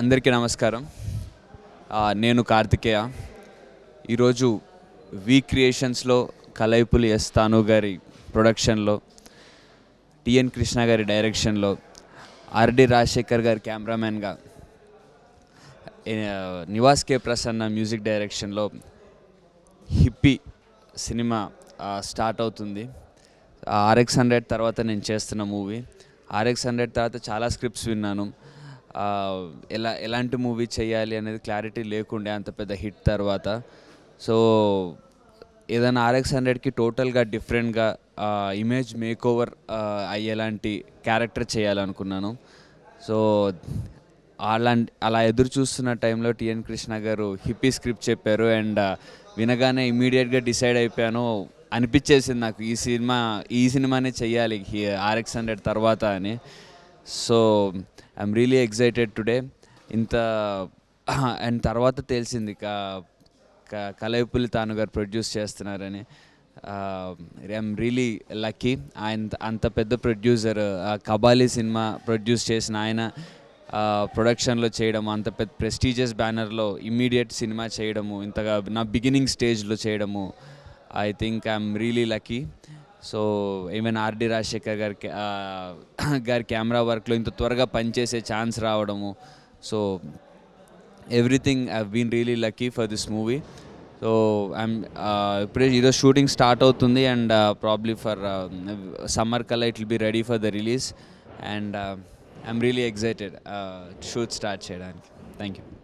అందరికీ నమస్కారం ఆ, నేను కార్తికేయ ఈరోజు వి క్రియేషన్స్లో కలైపులి ఎస్ తాను గారి ప్రొడక్షన్లో టిఎన్ కృష్ణ గారి డైరెక్షన్లో ఆర్డి రాజశేఖర్ గారి కెమెరామ్యాన్గా ఏ, నివాస్ కే ప్రసన్న మ్యూజిక్ డైరెక్షన్లో హిప్పీ సినిమా ఆ, స్టార్ట్ అవుతుంది ఆర్ఎక్స్ హండ్రెడ్ తర్వాత నేను చేస్తున్న మూవీ ఆర్ఎక్స్ హండ్రెడ్ తర్వాత చాలా స్క్రిప్ట్స్ విన్నాను ఆ, ఎలా ఎలాంటి మూవీ చేయాలి అనేది క్లారిటీ లేకుండే అంత పెద్ద హిట్ తర్వాత సో ఏదైనా ఆర్ఎక్స్ హండ్రెడ్కి టోటల్గా డిఫరెంట్గా ఇమేజ్ మేక్ ఓవర్ అయ్యేలాంటి క్యారెక్టర్ చేయాలనుకున్నాను సో అలాంటి అలా ఎదురు చూస్తున్న టైంలో టిఎన్ కృష్ణ గారు హిప్పీ స్క్రిప్ట్ చెప్పారు అండ్ వినగానే ఇమీడియట్గా డిసైడ్ అయిపోయాను అనిపించేసింది నాకు ఈ సినిమా ఈ సినిమానే చెయ్యాలి ఆర్ఎక్స్ హండ్రెడ్ తర్వాత అని so I'm really excited today ఇంత అండ్ తర్వాత తెలిసింది కా క- కలైపులి తాను గారు ప్రొడ్యూస్ చేస్తున్నారని ఐఎమ్ రియలీ లక్కీ ఆయన అంత పెద్ద ప్రొడ్యూసర్ కబాలీ సినిమా ప్రొడ్యూస్ చేసిన ఆయన ప్రొడక్షన్లో చేయడము అంత పెద్ద ప్రెస్టీజియస్ బ్యానర్లో ఇమ్మీడియట్ సినిమా చేయడము ఇంతగా నా బిగినింగ్ స్టేజ్లో చేయడము I think I'm really lucky so even RD Rajasekhar గారి ఆ, గారి కెమెరా వర్క్లో ఇంత త్వరగా పనిచేసే ఛాన్స్ రావడము so everything I been really lucky for this movie so I'm ఇప్పుడే ఈరోజు షూటింగ్ స్టార్ట్ అవుతుంది అండ్ ప్రాబ్లీ ఫర్ సమ్మర్ కల్లా it will be ready for the release and I'm really excited shoot start చేయడానికి thank you